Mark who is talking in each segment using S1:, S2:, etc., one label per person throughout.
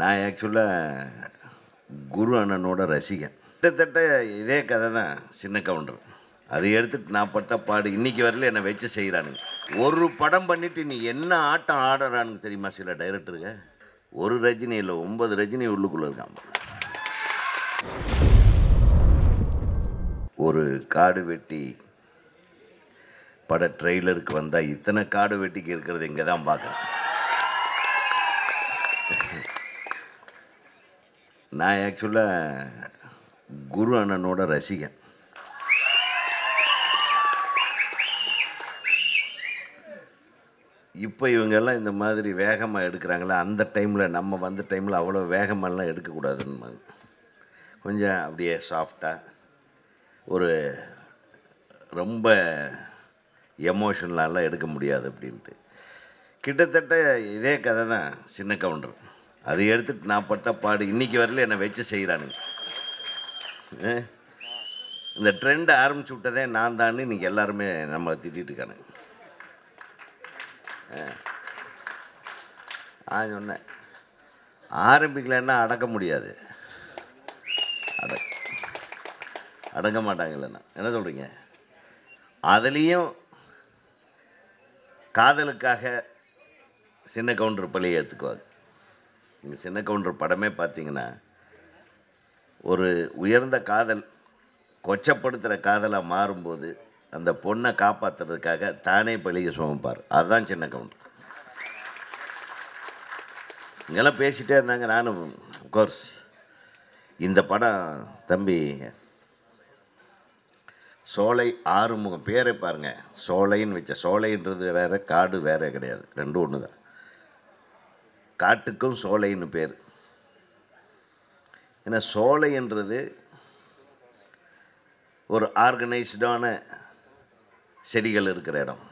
S1: நான் ஆக்சுவலாக குரு அண்ணனோட ரசிகன் கிட்டத்தட்ட இதே கதை தான் சின்ன கவுண்டர் அதை எடுத்துட்டு நான் பட்ட பாடு இன்னைக்கு வரல என்னை வச்சு செய்கிறானுங்க ஒரு படம் பண்ணிட்டு நீ என்ன ஆட்டம் ஆடுறான்னு தெரியுமா சில டைரக்டருங்க ஒரு ரஜினி இல்லை ஒன்பது ரஜினி உள்ளுக்குள்ளே இருக்கான் பாரு. ஒரு காடு வெட்டி பட ட்ரெய்லருக்கு வந்தால் இத்தனை காடு வெட்டிக்கு இருக்கிறது இங்கே தான் பார்க்குறேன் நான் ஆக்சுவலாக குரு அண்ணனோட ரசிகன் இப்போ இவங்கெல்லாம் இந்த மாதிரி வேகமாக எடுக்கிறாங்களா அந்த டைமில் நம்ம வந்த டைமில் அவ்வளோ வேகமாலாம் எடுக்கக்கூடாதுன்னு கொஞ்சம் அப்படியே சாஃப்டாக ஒரு ரொம்ப எமோஷனலாலாம் எடுக்க முடியாது அப்படின்ட்டு கிட்டத்தட்ட இதே கதை தான் சின்ன கவுண்டர் அதை எடுத்துட்டு நான் பட்ட பாடு இன்னைக்கு வரல என்னை வச்சு செய்கிறானுங்க அஹ், இந்த ட்ரெண்ட் ஆரம்பிச்சு விட்டதே நான் தான் இன்னைக்கு எல்லாருமே நம்மளை திட்டிட்டு இருக்கானுங்க அஹ். நான் சொன்னேன் ஆரம்பிக்கலைன்னா அடக்க முடியாது அட அடங்க மாட்டாங்க இல்லைன்னா என்ன சொல்கிறீங்க அதுலேயும் காதலுக்காக சின்ன கவுண்டர் பள்ளியை ஏற்றுக்குவாங்க நீங்கள் சின்ன கவுண்டர் படமே பார்த்தீங்கன்னா ஒரு உயர்ந்த காதல் கொச்சப்படுத்துகிற காதலாக மாறும்போது அந்த பொண்ணை காப்பாற்றுறதுக்காக தானே பழியை சுமப்பார் அதுதான் சின்ன கவுண்டர் இங்கெல்லாம் பேசிகிட்டே இருந்தாங்க நானும் கோர்ஸ் இந்த படம் தம்பி சோலை ஆறுமுகம் பேரை பாருங்க சோலைன்னு வச்ச சோலைன்றது வேற காடு வேற கிடையாது ரெண்டும் ஒன்று தான் காட்டுக்கும் சோலைன்னு பேர் ஏன்னா சோலைன்றது ஒரு ஆர்கனைஸ்டான செடிகள் இருக்கிற இடம்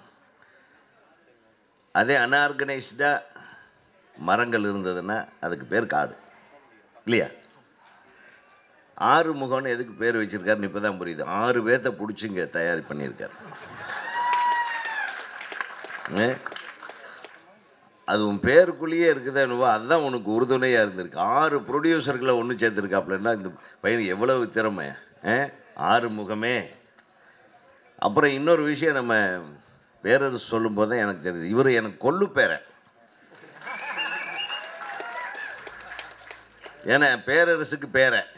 S1: அதே அன்ஆர்கனைஸ்டாக மரங்கள் இருந்ததுன்னா அதுக்கு பேர் காடு இல்லையா ஆறு முகம்னு எதுக்கு பேர் வச்சிருக்காருன்னு இப்போ தான் புரியுது ஆறு பேர்த்த பிடிச்சி இங்கே தயாரி பண்ணியிருக்காரு ஏ? அது உன் பேருக்குள்ளேயே இருக்குதா என்னவோ அதுதான் உனக்கு உறுதுணையாக இருந்திருக்கு ஆறு ப்ரொடியூசர்களை ஒன்று சேர்த்துருக்காப்புலன்னா இந்த பையனுக்கு எவ்வளவு திறமை ஆ? ஆறு முகமே அப்புறம் இன்னொரு விஷயம் நம்ம பேரரசு சொல்லும்போது தான் எனக்கு தெரியுது இவர் எனக்கு கொல்லு பேரன் ஏன்னா பேரரசுக்கு பேரன்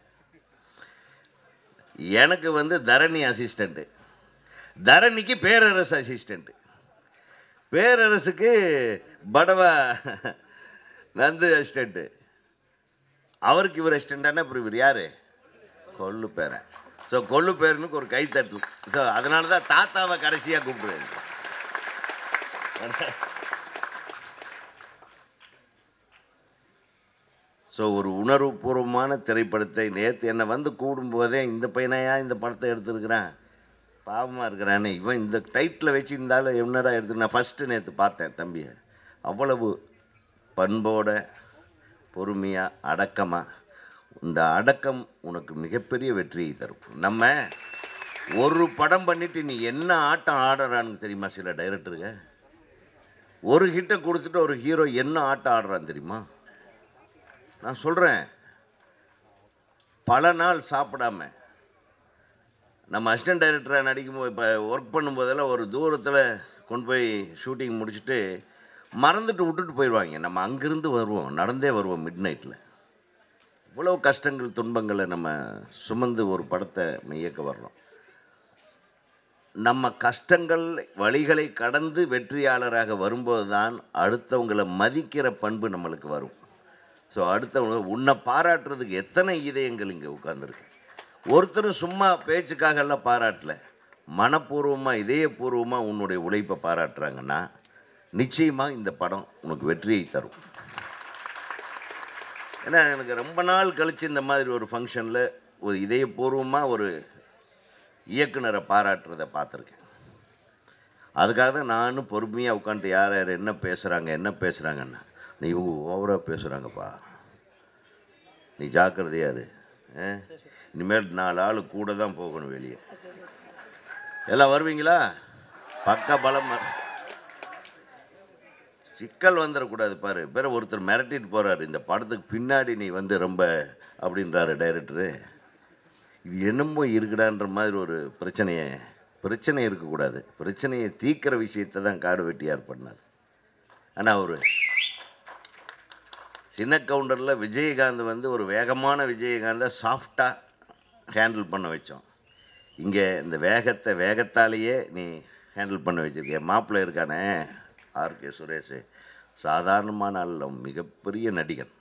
S1: எனக்கு வந்து தரணி அசிஸ்டண்ட்டு தரணிக்கு பேரரசு அசிஸ்டண்ட்டு பேரரசுக்கு படவா நந்து அசிஸ்டண்ட்டு அவருக்கு இவர் அசிஸ்டண்டானா அப்புறம் இவர் யார் கொள்ளு பேரன் ஸோ கொள்ளு பேரனுக்கு ஒரு கைத்தட்டு ஸோ அதனால தான் தாத்தாவை கடைசியாக கூப்பிடுவேன் ஸோ ஒரு உணர்வுபூர்வமான திரைப்படத்தை நேற்று என்னை வந்து கூடும்போதே இந்த பையனையா இந்த படத்தை எடுத்திருக்கிறான் பாவமாக இருக்கிறானே இவன் இந்த டைட்டில் வச்சு இந்த ஆள் என்னடா எடுத்து நான் ஃபஸ்ட்டு நேற்று பார்த்தேன் தம்பியை அவ்வளவு பண்போட பொறுமையாக அடக்கமாக இந்த அடக்கம் உனக்கு மிகப்பெரிய வெற்றியை தரும் நம்ம ஒரு படம் பண்ணிட்டு நீ என்ன ஆட்டம் ஆடுறான்னு தெரியுமா சில டைரக்டருங்க ஒரு ஹிட்டை கொடுத்துட்டு ஒரு ஹீரோ என்ன ஆட்டம் ஆடுறான்னு தெரியுமா நான் சொல்கிறேன் பல நாள் சாப்பிடாம நம்ம அசிஸ்டன்ட் டைரக்டராக நடிக்கும்போது இப்போ ஒர்க் பண்ணும்போதெல்லாம் ஒரு தூரத்தில் கொண்டு போய் ஷூட்டிங் முடிச்சுட்டு மறந்துட்டு விட்டுட்டு போயிடுவாங்க நம்ம அங்கேருந்து வருவோம் நடந்தே வருவோம் மிட் நைட்டில் இவ்வளோ கஷ்டங்கள் துன்பங்களை நம்ம சுமந்து ஒரு படத்தை நம்ம இயக்க வர்றோம் நம்ம கஷ்டங்கள் வழிகளை கடந்து வெற்றியாளராக வரும்போது தான் அடுத்தவங்களை மதிக்கிற பண்பு நம்மளுக்கு வரும் ஸோ அடுத்தவங்க உன்னை பாராட்டுறதுக்கு எத்தனை இதயங்கள் இங்கே உட்காந்துருக்கு ஒருத்தரும் சும்மா பேச்சுக்காக எல்லாம் பாராட்டல மனப்பூர்வமாக இதயபூர்வமாக உன்னுடைய உழைப்பை பாராட்டுறாங்கன்னா நிச்சயமாக இந்த படம் உனக்கு வெற்றியை தரும் ஏன்னா எனக்கு ரொம்ப நாள் கழித்து இந்த மாதிரி ஒரு ஃபங்க்ஷனில் ஒரு இதயபூர்வமாக ஒரு இயக்குனரை பாராட்டுறதை பார்த்துருக்கேன் அதுக்காக தான் நானும் பொறுமையாக உட்காந்துட்டு யார் யார் என்ன பேசுகிறாங்க என்ன பேசுகிறாங்கன்னு நீ இவங்க ஓவராக பேசுகிறாங்கப்பா நீ ஜாக்கிரதையா இரு ஆ? இனிமேல் நாலு ஆள் கூட தான் போகணும் வெளியே எல்லாம் வருவீங்களா பக்க பலம் சிக்கல் வந்துடக்கூடாது பாரு பேர ஒருத்தர் மிரட்டிட்டு போகிறாரு இந்த படத்துக்கு பின்னாடி நீ வந்து ரொம்ப அப்படின்றாரு டைரக்டரு இது என்னமோ இருக்குடான்ற மாதிரி ஒரு பிரச்சனையை பிரச்சனை இருக்கக்கூடாது பிரச்சனையை தீர்க்கிற விஷயத்தை தான் காடு வெட்டியார் பண்ணார் ஆனால் ஒரு சின்ன கவுண்டரில் விஜயகாந்த் வந்து ஒரு வேகமான விஜயகாந்தை சாஃப்டாக ஹேண்டில் பண்ண வச்சோம் இங்கே இந்த வேகத்தை வேகத்தாலேயே நீ ஹேண்டில் பண்ண வச்சிருக்க மாப்பிள்ளை இருக்கானே ஆர்கே சுரேஷ் சாதாரணமான அல்ல மிகப்பெரிய நடிகன்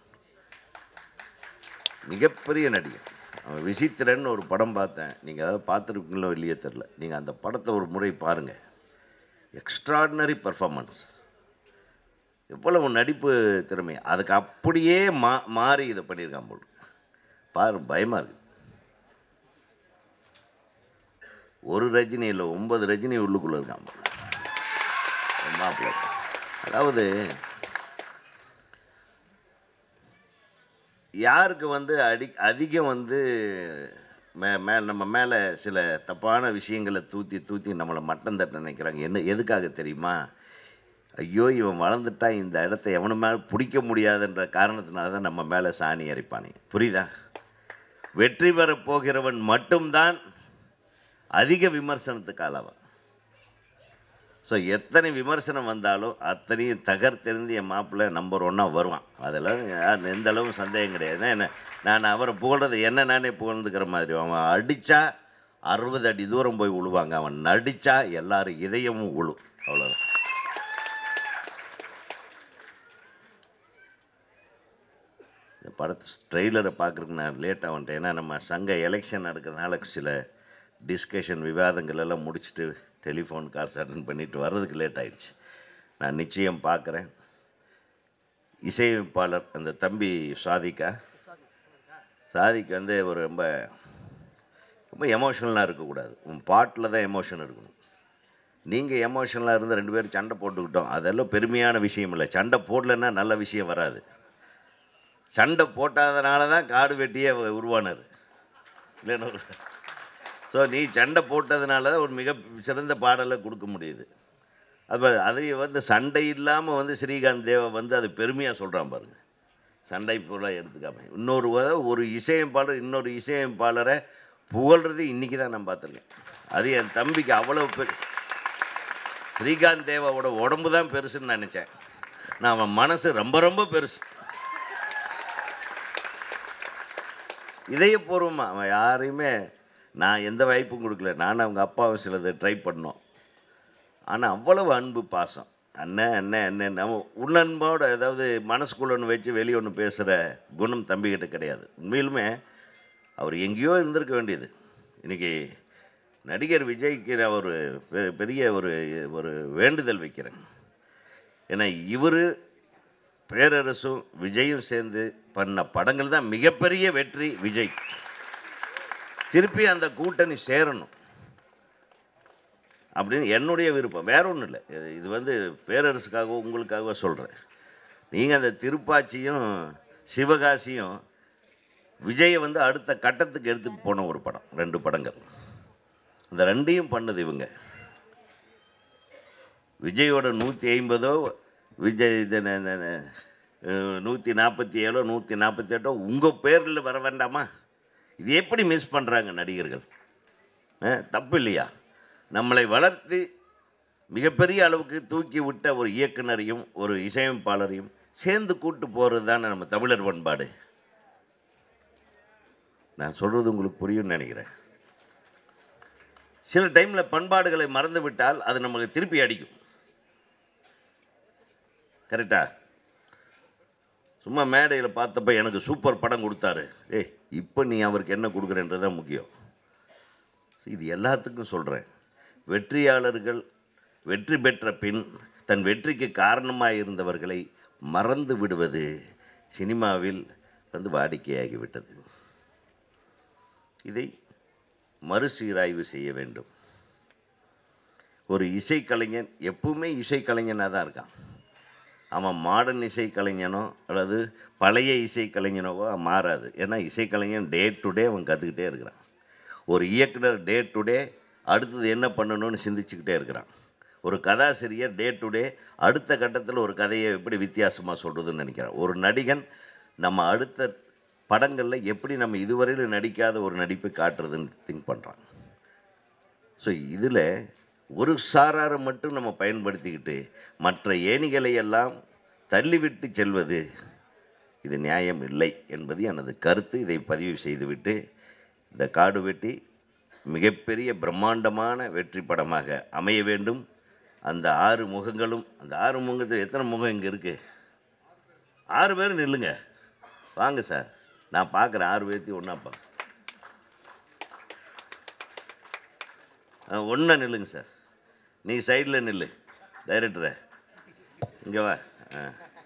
S1: மிகப்பெரிய நடிகன் அவன் விசித்திரன் ஒரு படம் பார்த்தேன் நீங்கள் அதாவது பார்த்துருப்பீங்களோ இல்லையே தெரில நீங்கள் அந்த படத்தை ஒரு முறை பாருங்கள் எக்ஸ்ட்ராடினரி பர்ஃபார்மன்ஸ் எவ்வளவு நடிப்பு திறமை அதுக்கு அப்படியே மா மாறி இதை பண்ணியிருக்கான் போல் பாரு பயமாக இருக்குது ஒரு ரஜினி இல்லை ஒன்பது ரஜினி உள்ளுக்குள்ளே இருக்கான் போல மாப்பிள்ளை அதாவது யாருக்கு வந்து அடி அதிகம் வந்து மே மே நம்ம மேலே சில தப்பான விஷயங்களை தூத்தி தூத்தி நம்மளை மட்டம் தட்ட நினைக்கிறாங்க என்ன எதுக்காக தெரியுமா ஐயோ இவன் வளர்ந்துட்டா இந்த இடத்த எவனு மேலே பிடிக்க முடியாதுன்ற காரணத்தினால தான் நம்ம மேலே சாணி அரைப்பானே புரியுதா வெற்றி பெறப் போகிறவன் மட்டும்தான் அதிக விமர்சனத்துக்கு ஆளாவான் ஸோ எத்தனை விமர்சனம் வந்தாலும் அத்தனையும் தகர்த்தெறிந்து என் மாப்பிள்ளை நம்பர் ஒன்னாக வருவான் அதெல்லாம் யார் எந்த அளவும் சந்தேகம் கிடையாது என்ன நான் அவரை புகழ்றது என்ன நானே புகழ்ந்துக்கிற மாதிரி அவன் அடித்தா அறுபது அடி தூரம் போய் விழுவாங்க அவன் நடித்தா எல்லாரும் இதயமும் விழும் அவ்வளோதான் இந்த படத்து ட்ரெய்லரை பார்க்குறதுக்கு நான் லேட்டாக வந்துட்டேன் ஏன்னா நம்ம சங்க எலெக்ஷன் நடக்கிறதுனால சில டிஸ்கஷன் விவாதங்கள் எல்லாம் முடிச்சுட்டு டெலிஃபோன் கால்ஸ் அட்டன் பண்ணிட்டு வர்றதுக்கு லேட் ஆயிடுச்சு நான் நிச்சயம் பார்க்குறேன் இசையமைப்பாளர் அந்த தம்பி சாதிக்கா சாதிக்கு வந்து ஒரு ரொம்ப ரொம்ப எமோஷனலாக இருக்கக்கூடாது உன் பாட்டில் தான் எமோஷன் இருக்கணும் நீங்கள் எமோஷனலாக இருந்து ரெண்டு பேரும் சண்டை போட்டுக்கிட்டோம் அதெல்லாம் பெருமையான விஷயம் இல்லை சண்டை போடலன்னா நல்ல விஷயம் வராது சண்டை போட்டாதனால தான் காடு வெட்டியே உருவானார் இல்லைன்னு ஸோ நீ சண்டை போட்டதுனால தான் ஒரு மிக சிறந்த பாடலை கொடுக்க முடியுது அப்போ அதை வந்து சண்டை இல்லாமல் வந்து ஸ்ரீகாந்த் தேவா வந்து அது பெருமையாக சொல்கிறான் பாருங்க சண்டை பொருளாக எடுத்துக்காம இன்னொரு உத- ஒரு இசையமைப்பாளர் இன்னொரு இசையமைப்பாளரை புகழ்றது இன்றைக்கி தான் நான் பார்த்துருக்கேன் அது என் தம்பிக்கு அவ்வளோ பெரு ஸ்ரீகாந்த் தேவாவோட உடம்பு தான் பெருசுன்னு நினச்சேன் நான் அவன் மனசு ரொம்ப ரொம்ப பெருசு இதயபூர்வமாக அவன் யாரையுமே நான் எந்த வாய்ப்பும் கொடுக்கல நானும் அவங்க அப்பாவும் சிலது ட்ரை பண்ணோம் ஆனால் அவ்வளவு அன்பு பாசம் அண்ணன் அண்ணன் அண்ணன் நம்ம உள்ளன்போட ஏதாவது மனசுக்குள்ள ஒன்று வச்சு வெளியே ஒன்று பேசுகிற குணம் தம்பிக்கிட்ட கிடையாது உண்மையிலுமே அவர் எங்கேயோ இருந்திருக்க வேண்டியது இன்றைக்கி நடிகர் விஜய்க்கு நான் ஒரு பெ- பெரிய ஒரு ஒரு வேண்டுதல் வைக்கிறேன் ஏன்னா இவர் பேரரசும் விஜயும் சேர்ந்து பண்ண படங்கள் தான் மிகப்பெரிய வெற்றி விஜய் திருப்பி அந்த கூட்டணி சேரணும் அப்படின்னு என்னுடைய விருப்பம் வேற ஒன்றும் இல்லை இது- இது வந்து பேரரசுக்காகவோ உங்களுக்காகவோ சொல்கிறேன் நீங்கள் அந்த திருப்பாச்சியும் சிவகாசியும் விஜயை வந்து அடுத்த கட்டத்துக்கு எடுத்துகிட்டு போன ஒரு படம் ரெண்டு படங்கள் இந்த ரெண்டையும் பண்ணுது இவங்க விஜயோட நூற்றி ஐம்பதோ விஜய் இது ந- ந- ந- அஹ் நூற்றி நாற்பத்தி ஏழோ நூற்றி நாற்பத்தி எட்டோ உங்கள் பேரில் வர வேண்டாமா இது எப்படி மிஸ் பண்ணுறாங்க நடிகர்கள் அஹ் தப்பு இல்லையா நம்மளை வளர்த்து மிகப்பெரிய அளவுக்கு தூக்கி விட்ட ஒரு இயக்குனரையும் ஒரு இசையமைப்பாளரையும் சேர்ந்து கூட்டு போகிறது தானே நம்ம தமிழர் பண்பாடு நான் சொல்கிறது உங்களுக்கு புரியும்னு நினைக்கிறேன் சில டைமில் பண்பாடுகளை மறந்து விட்டால் அது நமக்கு திருப்பி அடிக்கும் கரெக்டா சும்மா மேடையில் பார்த்தப்ப எனக்கு சூப்பர் படம் கொடுத்தாரு ஏய் இப்போ நீ அவருக்கு என்ன கொடுக்குறன்றது தான் முக்கியம் இது எல்லாத்துக்கும் சொல்கிறேன் வெற்றியாளர்கள் வெற்றி பெற்ற பின் தன் வெற்றிக்கு காரணமாக இருந்தவர்களை மறந்து விடுவது சினிமாவில் வந்து வாடிக்கையாகிவிட்டது இதை மறுசீராய்வு செய்ய வேண்டும் ஒரு இசைக்கலைஞன் எப்பவுமே இசைக்கலைஞனாக தான் இருக்கான் அவன் மாடர்ன் இசைக்கலைஞனோ அல்லது பழைய இசைக்கலைஞனோவோ மாறாது ஏன்னா இசைக்கலைஞன் டே டு டே அவன் கற்றுக்கிட்டே இருக்கிறான் ஒரு இயக்குனர் டே டு டே அடுத்தது என்ன பண்ணணும்னு சிந்திச்சுக்கிட்டே இருக்கிறான் ஒரு கதாசிரியர் டே டு டே அடுத்த கட்டத்தில் ஒரு கதையை எப்படி வித்தியாசமாக சொல்கிறதுன்னு நினைக்கிறேன் ஒரு நடிகன் நம்ம அடுத்த படங்களில் எப்படி நம்ம இதுவரையில் நடிக்காத ஒரு நடிப்பை காட்டுறதுன்னு திங்க் பண்ணுறான் ஸோ இதில் ஒரு சாராரை மட்டும் நம்ம பயன்படுத்திக்கிட்டு மற்ற ஏணிகளை எல்லாம் தள்ளிவிட்டு செல்வது இது நியாயம் இல்லை என்பது எனது கருத்து இதை பதிவு செய்துவிட்டு இந்த காடு வெட்டி மிகப்பெரிய பிரம்மாண்டமான வெற்றி படமாக அமைய வேண்டும் அந்த ஆறு முகங்களும் அந்த ஆறு முகத்தில் எத்தனை முகம் இங்கே இருக்குது ஆறு பேர் நில்லுங்க வாங்க சார் நான் பார்க்குறேன் ஆறு பேர்த்தையும் ஒன்றா பார்க்க ஒன்றா நில்லுங்க சார் நீ சைடில் நில்லு டைரக்டரை இங்கே வா ஆ.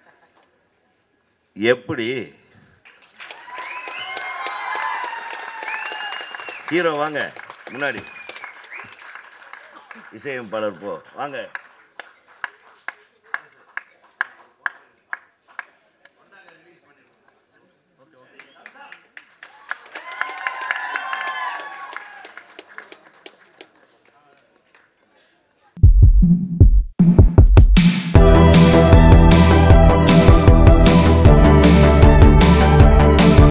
S1: எப்படி ஹீரோ வாங்க முன்னாடி இசையமைப்பாளர் போ வாங்க